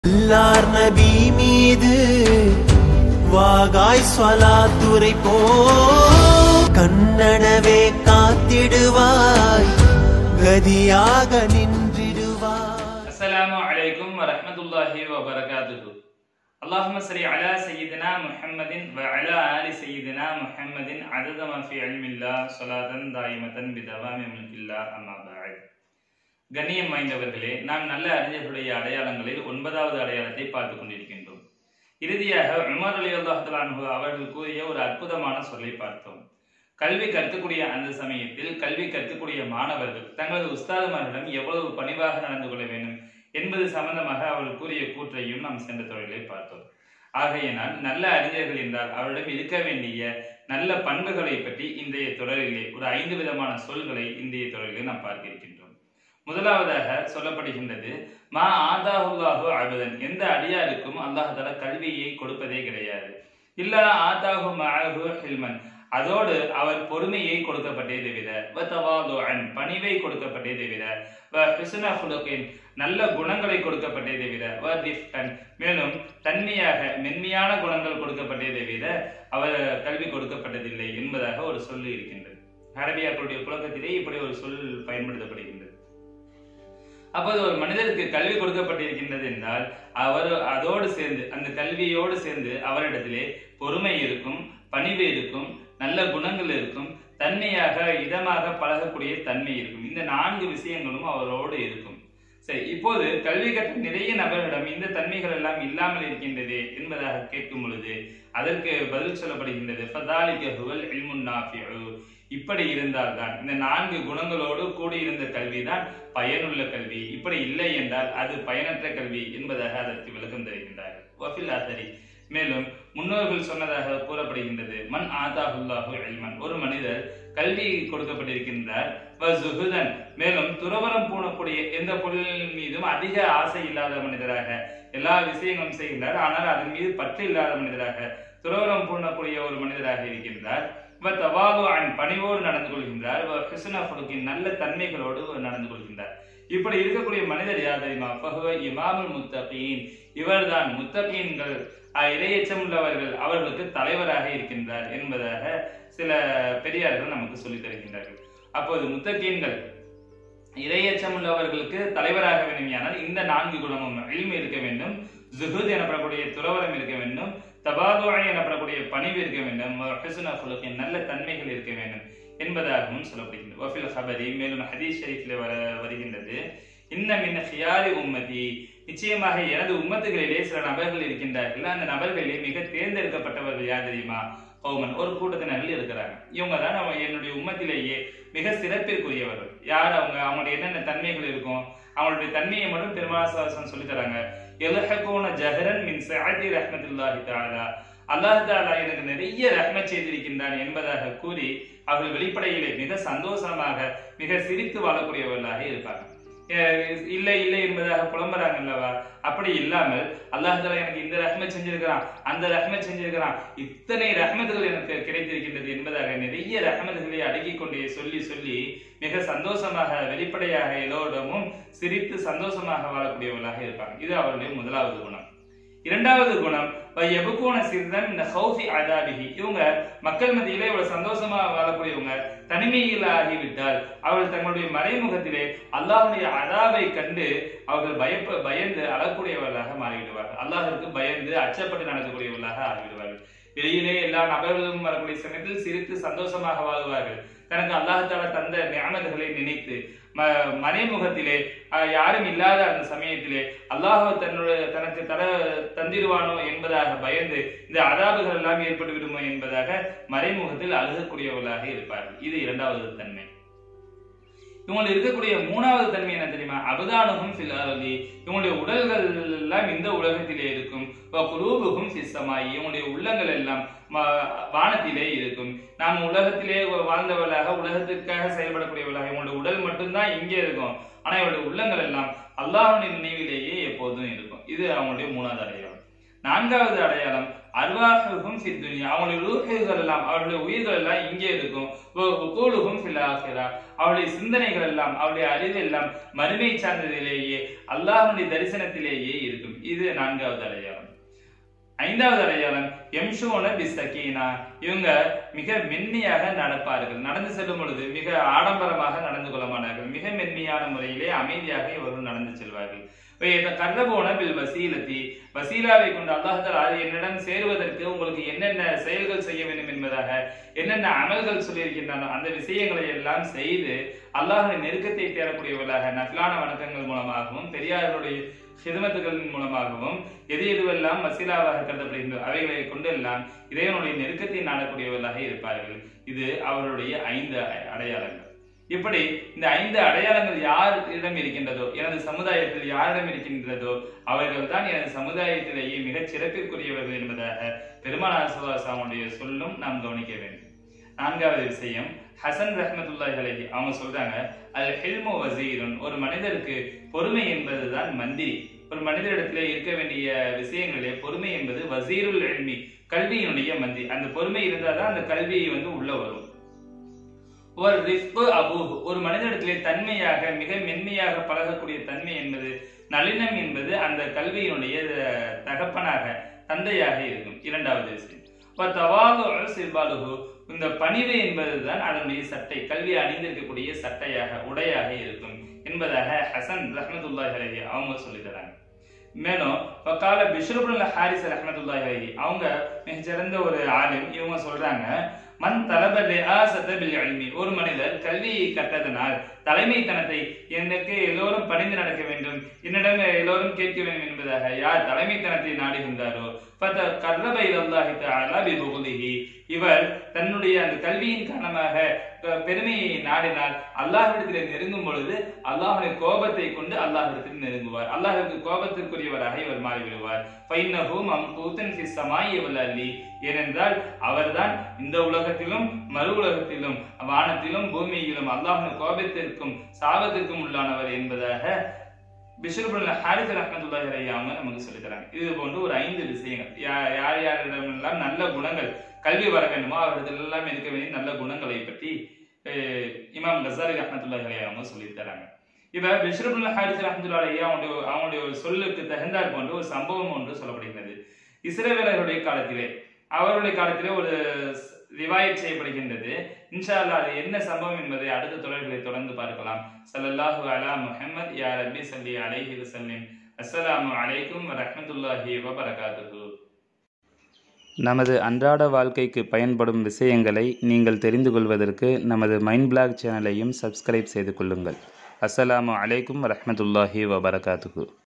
அல்லார் நபி மீது வாகாய் ஸ்வலாத்துரை போ கண்ணனவே காத்திடுவாய் கதியாக நின்றிடுவாய் السلام عليكم ورحمة الله وبركاته اللهم صل على سيدنا محمد وعلى آل سيدنا محمد عدد ما في علم الله صلاة دائمة بدوام ملك الله أما بعد கண்ணியம் வாய்ந்தவர்களே நாம் நல்ல அறிஞர்களுடைய அடையாளங்களில் ஒன்பதாவது அடையாளத்தை பார்த்து கொண்டிருக்கின்றோம் இறுதியாக உமர் அலி அல்லாஹு அவர்கள் கூறிய ஒரு அற்புதமான சொல்லை பார்த்தோம் கல்வி கற்கக்கூடிய அந்த சமயத்தில் கல்வி கற்கக்கூடிய மாணவர்கள் தங்களது உஸ்தாதுமாரிடம் எவ்வளவு பணிவாக நடந்து கொள்ள வேண்டும் என்பது சம்பந்தமாக அவர்கள் கூறிய கூற்றையும் நாம் சென்ற தொடரிலே பார்த்தோம் ஆகையினால் நல்ல அறிஞர்கள் என்றால் அவரிடம் இருக்க வேண்டிய நல்ல பண்புகளை பற்றி இன்றைய தொடரிலே ஒரு ஐந்து விதமான சொல்களை இன்றைய தொடரிலே நாம் பார்க்க இருக்கின்றோம் முதலாவதாக சொல்லப்படுகின்றது மா ஆதாஹுல்லாஹு அபதன் எந்த அடியாருக்கும் அல்லாஹ் தஆலா கல்வியை கொடுப்பதே கிடையாது இல்லா ஆதாஹு மஅஹு ஹில்மன் அதோடு அவர் பொறுமையை கொடுக்கப்பட்டே தவிர வ தவாதுஅன் பணிவை கொடுக்கப்பட்டே தவிர வ ஹுஸ்ன ஹுலுகின் நல்ல குணங்களை கொடுக்கப்பட்டே தவிர வ ரிஃப்கன் மேலும் தன்மையாக மென்மையான குணங்கள் கொடுக்கப்பட்டே தவிர அவர் கல்வி கொடுக்கப்பட்டதில்லை என்பதாக ஒரு சொல்லு இருக்கின்றது அரபியாக்களுடைய புழக்கத்திலே இப்படி ஒரு சொல் பயன்படுத்தப்படுகின்றது அப்போது ஒரு மனிதருக்கு கல்வி கொடுக்கப்பட்டிருக்கின்றது என்றால் அவர் அதோடு சேர்ந்து அந்த கல்வியோடு சேர்ந்து அவரிடத்திலே பொறுமை இருக்கும் பணிவு இருக்கும் நல்ல குணங்கள் இருக்கும் தன்மையாக இதமாக பழகக்கூடிய தன்மை இருக்கும் இந்த நான்கு விஷயங்களும் அவரோடு இருக்கும் சரி இப்போது கல்வி கற்ற நிறைய நபர்களிடம் இந்த தன்மைகள் எல்லாம் இல்லாமல் இருக்கின்றது என்பதாக கேட்கும் பொழுது அதற்கு பதில் சொல்லப்படுகின்றது ஃபதாலிக ஹுவல் இல்முன் நாஃபிஉ இப்படி இருந்தால்தான் இந்த நான்கு குணங்களோடு கூடியிருந்த கல்விதான் பயனுள்ள கல்வி இப்படி இல்லை என்றால் அது பயனற்ற கல்வி என்பதாக அதற்கு விளக்கம் தருகின்றார்கள் வஃபில் ஆசரி மேலும் முன்னோர்கள் சொன்னதாக கூறப்படுகின்றது மன் ஆதாஹுல்லாஹு இல்மன் ஒரு மனிதர் கல்வி கொடுக்கப்பட்டிருக்கின்றார் வ ஜுஹுதன் மேலும் துறவரம் பூணக்கூடிய எந்த பொருளின் மீதும் அதிக ஆசை இல்லாத மனிதராக எல்லா விஷயங்களும் செய்கின்றார் ஆனால் அதன் மீது பற்று இல்லாத மனிதராக துறவரம் பூணக்கூடிய ஒரு மனிதராக இருக்கின்றார் வ தவாது அன் பணிவோடு நடந்து கொள்கின்றார் வ ஹிஸ்ன ஃபுலுக்கின் நல்ல தன்மைகளோடு நடந்து கொள்கின்றார் இப்படி இருக்கக்கூடிய மனிதர் யார் தெரியுமா ஃபஹுவ இமாமுல் முத்தகீன் இவர்தான் முத்தகீன்கள் இரையச்சம் உள்ளவர்கள் அவர்களுக்கு தலைவராக இருக்கின்றார் என்பதாக சில பெரியார்கள் நமக்கு சொல்லித் தருகின்றார்கள் அப்போது முத்தகீன்கள் இரையச்சம் உள்ளவர்களுக்கு தலைவராக வேண்டுமானால் இந்த நான்கு குணமும் இல்மு இருக்க வேண்டும் ஜுஹூத் எனப்படக்கூடிய துறவரம் இருக்க வேண்டும் தபாதுவாய் எனப்படக்கூடிய பணிவு இருக்க வேண்டும் ஹுஸ்ன ஃபுலுக்கின் நல்ல தன்மைகள் இருக்க வேண்டும் என்பதாகவும் சொல்லப்படுகின்றது வஃபில் ஹபரி மேலும் ஹதீஸ் ஷரீஃபில் வர வருகின்றது இன்ன மின்ன ஹியாரி உம்மதி நிச்சயமாக எனது உம்மத்துகளிலே சில நபர்கள் இருக்கின்றார்கள் அந்த நபர்களிலே மிக தேர்ந்தெடுக்கப்பட்டவர்கள் யார் தெரியுமா கௌமன் ஒரு கூட்டத்தினர்கள் இருக்கிறாங்க இவங்க தான் நம்ம என்னுடைய உம்மத்திலேயே மிக சிறப்பிற்குரியவர்கள் யார் அவங்க அவங்களுடைய என்னென்ன தன்மைகள் இருக்கும் அவங்களுடைய தன்மையை மட்டும் பெருமாசாசன் சொல்லி தராங்க எலஹகோன ஜஹரன் மின் சஅதி ரஹ்மத்துல்லாஹி தஆலா அல்லாஹ் தாலா எனக்கு நிறைய ரஹ்மத் செய்திருக்கின்றான் என்பதாக கூறி அவர்கள் வெளிப்படையிலே மிக சந்தோஷமாக மிக சிரித்து வாழக்கூடியவர்களாக இருப்பாங்க இல்லை இல்லை என்பதாக புலம்புறாங்க அல்லவா அப்படி இல்லாமல் அல்லாஹால எனக்கு இந்த ரஹ்மத் செஞ்சிருக்கிறான் அந்த ரஹ்மத் செஞ்சிருக்கிறான் இத்தனை ரஹ்மத்துகள் எனக்கு கிடைத்திருக்கின்றது என்பதாக நிறைய ரஹ்மத்துகளை அடுக்கிக் கொண்டே சொல்லி சொல்லி மிக சந்தோஷமாக வெளிப்படையாக எல்லோரிடமும் சிரித்து சந்தோஷமாக வாழக்கூடியவர்களாக இருப்பாங்க இது அவருடைய முதலாவது குணம் இரண்டாவது குணம் எபுகோன சிறுதன் இந்த ஹவுஃபி அதாபிகி இவங்க மக்கள் மத்தியிலே இவ்வளவு சந்தோஷமா வாழக்கூடியவங்க தனிமையில் ஆகிவிட்டால் அவர்கள் தங்களுடைய மறைமுகத்திலே அல்லாஹுடைய அதாவை கண்டு அவர்கள் பயப்ப பயந்து அழக்கூடியவர்களாக மாறிவிடுவார்கள் அல்லாஹிற்கு பயந்து அச்சப்பட்டு நடக்கக்கூடியவர்களாக ஆகிவிடுவார்கள் வெளியிலே எல்லா நபர்களும் வரக்கூடிய சமயத்தில் சிரித்து சந்தோஷமாக வாழ்வார்கள் தனக்கு அல்லாஹால தந்த ஞானங்களை நினைத்து மறைமுகத்திலே யாரும் இல்லாத அந்த சமயத்திலே அல்லாஹ் தன்னுடைய தனக்கு தர தந்திருவானோ என்பதாக பயந்து இந்த அதாபுகள் எல்லாம் ஏற்பட்டு விடுமோ என்பதாக மறைமுகத்தில் அழுகக்கூடியவர்களாக இருப்பார்கள் இது இரண்டாவது தன்மை இவங்களுக்கு இருக்கக்கூடிய மூணாவது தன்மை என்ன தெரியுமா அபதானுகும் ஃபிலாரதி இவங்களுடைய உடல்கள் எல்லாம் இந்த உலகத்திலே இருக்கும் குரூபுகும் சிஸ்தமாயி இவங்களுடைய உள்ளங்கள் எல்லாம் வானத்திலே இருக்கும் நாம் உலகத்திலே வாழ்ந்தவர்களாக உலகத்திற்காக செயல்படக்கூடியவர்களாக இவங்களுடைய உடல் மட்டும்தான் இங்கே இருக்கும் ஆனா இவருடைய உள்ளங்கள் எல்லாம் அல்லாஹுடைய நினைவிலேயே எப்போதும் இருக்கும் இது அவங்களுடைய மூணாவது அடையாளம் நான்காவது அடையாளம் அர்வாஹுகும் சித்துனியா அவங்களுடைய ரூஹுகள் எல்லாம் அவருடைய உயிர்கள் எல்லாம் இங்கே இருக்கும் கூலுகும் ஃபிலாஹிரா அவருடைய சிந்தனைகள் எல்லாம் அவருடைய அறிவு எல்லாம் மறுமை சார்ந்ததிலேயே அல்லாஹ்வுடைய தரிசனத்திலேயே இருக்கும் இது நான்காவது அடையாளம் ஐந்தாவது அடையாளம் எம்ஷோன பிஸ்தகீனா இவங்க மிக மென்மையாக நடப்பார்கள் நடந்து செல்லும் பொழுது மிக ஆடம்பரமாக நடந்து கொள்ள மாட்டார்கள் மிக மென்மையான முறையிலே அமைதியாக இவர்கள் நடந்து செல்வார்கள் கர்ணபோன பில் வசீலத்தி வசீலாவை கொண்டு அல்லாஹால என்னிடம் சேருவதற்கு உங்களுக்கு என்னென்ன செயல்கள் செய்ய வேண்டும் என்பதாக என்னென்ன அமல்கள் சொல்லியிருக்கின்றன அந்த விஷயங்களை எல்லாம் செய்து அல்லாஹின் நெருக்கத்தை தேடக்கூடியவர்களாக நஃபிலான வணக்கங்கள் மூலமாகவும் பெரியார்களுடைய ஹிதமத்துகளின் மூலமாகவும் எது எதுவெல்லாம் வசீலாவாக கருதப்படுகின்றன அவைகளை கொண்டு எல்லாம் இறைவனுடைய நெருக்கத்தை நாடக்கூடியவர்களாக இருப்பார்கள் இது அவருடைய ஐந்து அடையாளங்கள் இப்படி இந்த ஐந்து அடையாளங்கள் யாரிடம் இருக்கின்றதோ எனது சமுதாயத்தில் யாரிடம் இருக்கின்றதோ அவர்கள் தான் எனது சமுதாயத்திலேயே மிகச் சிறப்பிற்குரியவர்கள் என்பதாக பெருமானார் சுல்லாசாமுடைய சொல்லும் நாம் கவனிக்க வேண்டும் நான்காவது விஷயம் ஹசன் ரஹமத்துல்லாஹி அலைஹி அவங்க சொல்றாங்க அல் ஹில்மு வசீரன் ஒரு மனிதருக்கு பொறுமை என்பதுதான் மந்திரி ஒரு மனிதரிடத்திலே இருக்க வேண்டிய விஷயங்களிலே பொறுமை என்பது வசீருல் எல்மி கல்வியினுடைய மந்திரி அந்த பொறுமை இருந்தாதான் அந்த கல்வியை வந்து உள்ள வரும் ஒரு ரிஃபு அபு ஒரு மனிதனிடத்திலே தன்மையாக மிக மென்மையாக பழகக்கூடிய தன்மை என்பது நளினம் என்பது அந்த கல்வியினுடைய தகப்பனாக தந்தையாக இருக்கும் இரண்டாவது விஷயம் சில்பாலுகு இந்த பணிவு என்பதுதான் அதனுடைய சட்டை கல்வி அணிந்திருக்கக்கூடிய சட்டையாக உடையாக இருக்கும் என்பதாக ஹசன் ரஹமதுல்லாஹி அலஹி அவங்க சொல்லி தராங்க மேலும் கால பிஷ்ருபுல் ஹாரிஸ் ரஹமத்துல்லாஹி அலஹி அவங்க மிகச்சிறந்த ஒரு ஆளும் இவங்க சொல்றாங்க மண் தலபல் பில் அல்மி ஒரு மனிதர் கல்வியை கற்றதனால் தலைமைத்தனத்தை எனக்கு எல்லோரும் பணிந்து நடக்க வேண்டும் என்னிடம் எல்லோரும் கேட்க வேண்டும் என்பதாக யார் தலைமைத்தனத்தை நாடுகின்றாரோ கர்லபை அல்லாஹி தஆலா பிபுகுலிஹி இவர் தன்னுடைய அந்த கல்வியின் காரணமாக பெருமையை நாடினால் அல்லாஹ்விடத்தில் நெருங்கும் பொழுது அல்லாஹுடைய கோபத்தை கொண்டு அல்லாஹ்விடத்தில் நெருங்குவார் அல்லாஹுக்கு கோபத்திற்குரியவராக இவர் மாறிவிடுவார் ஃபைன்னஹு மம்கூத்தன் ஃபி ஸமாஇ வல் அர்லி ஏனென்றால் அவர்தான் இந்த உலகத்திலும் மறு உலகத்திலும் வானத்திலும் பூமியிலும் அல்லாஹின் கோபத்திற்கும் சாபத்திற்கும் உள்ளானவர் என்பதாக பிஷ்ருபுல் ஹாரிஸ் ரஹமத்துல்லாஹி அலைஹி அவங்க நமக்கு சொல்லி தராங்க இது போன்று ஒரு ஐந்து விஷயங்கள் யார் யார் யாரிடமெல்லாம் நல்ல குணங்கள் கல்வி வர வேண்டுமோ அவரிடத்தில் எல்லாம் இருக்க வேண்டிய நல்ல குணங்களை பற்றி இமாம் கசாரி ரஹமத்துல்லாஹி அலைஹி அவங்க சொல்லி தராங்க இப்ப பிஷ்ருபுல் ஹாரிஸ் ரஹமத்துல்லாஹி அலைஹி அவங்களுடைய அவங்களுடைய ஒரு சொல்லுக்கு தகுந்தாற் போன்று ஒரு சம்பவம் ஒன்று சொல்லப்படுகிறது இஸ்ரேலர்களுடைய காலத்திலே அவருடைய காலத்திலே ஒரு ரிவாயத் செய்யப்படுகின்றது இன்ஷா அல்லா அது என்ன சம்பவம் என்பதை அடுத்த தொடர்களை தொடர்ந்து பார்க்கலாம் சல்லல்லாஹு அலா முஹம்மத் யா ரப்பி சல்லி அலைஹி வஸல்லிம் அஸ்ஸலாமு அலைக்கும் வரஹ்மத்துல்லாஹி வபரகாத்துஹு நமது அன்றாட வாழ்க்கைக்கு பயன்படும் விஷயங்களை நீங்கள் தெரிந்து கொள்வதற்கு நமது மைண்ட் பிளாக் சேனலையும் சப்ஸ்கிரைப் செய்து கொள்ளுங்கள் அஸ்ஸலாமு அலைக்கும் வரஹ்மத்துல்லாஹி வபரகாத்துஹு